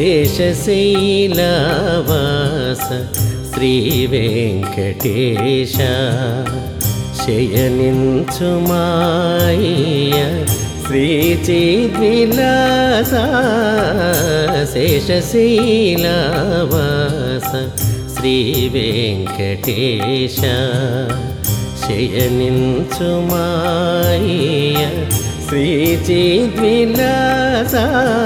శేషశైలవాస శ్రీ వెంకటేశ శయనించుమాయ శ్రీ చిద్విలాస శేషశైలవాస శ్రీ వెంకటేశ శయనించుమాయ శ్రీ చిద్విలాస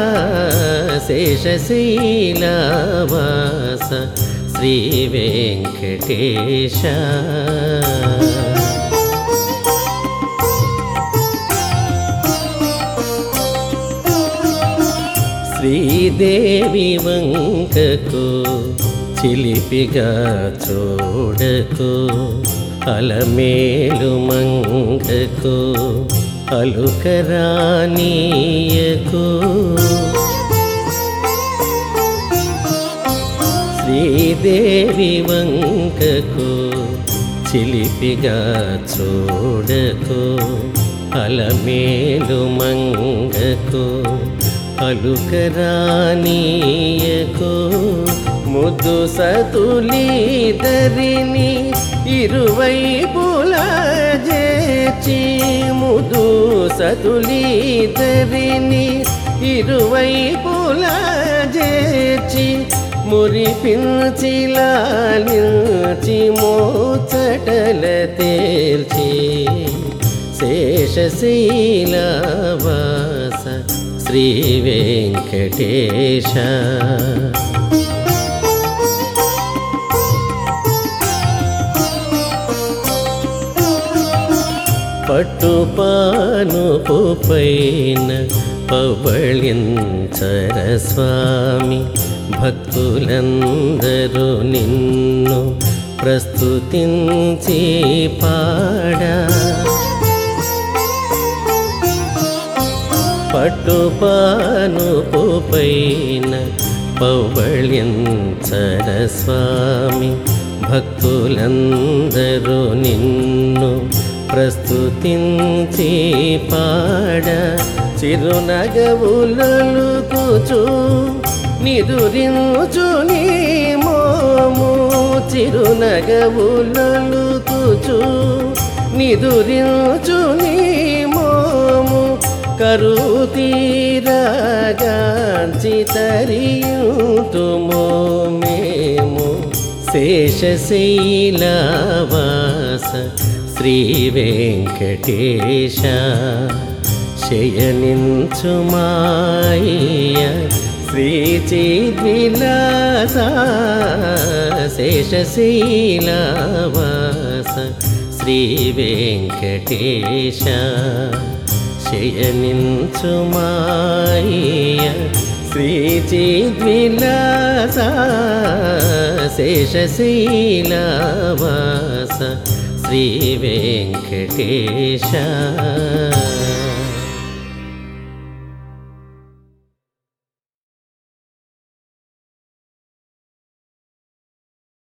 శేషశైలవాస శ్రీ వెంకటేశ శ్రీదేవి వంకకు చిలిపిగా చూడకు అలమేలు మంగకు అలుకరానీయకు శ్రీదేవి వంకకు చిలిపిగా చూడకు అలమేలు మంగకు అలుకరానీయకు ముద్దు సతులీదరిని ఇరువైపుల చేచి ముదు సతులీదరిని ఇరువైపుల చేచి మురిపించి లాలించి మోచటల తేల్చి శేషశీలవాస శ్రీ వెంకటేశ పట్టుపానుపు పైన పవళించర స్వామి భక్తులందరూ నిన్ను ప్రస్తుతించి పాడా పట్టుపానుపు పైన పవళించర స్వామి భక్తులందరూ నిన్ను ప్రస్తుతించి పాడ చిరునగవులలుకుచు నిదురించు నీ మోము చిరునగవులలుకుచు నిదురించు నీ మోము కరుతీరగాంచి తరియుతుమో మేము శేషశైలవాస శ్రీ వెంకటేశ శయనించుమాయ శ్రీ చిద్విలాస శేషశైలవాస శ్రీ వెంకటేశ శయనించుమాయ శ్రీ చిద్విలాస శేషశైలవాస శ్రీ వెంకటేశ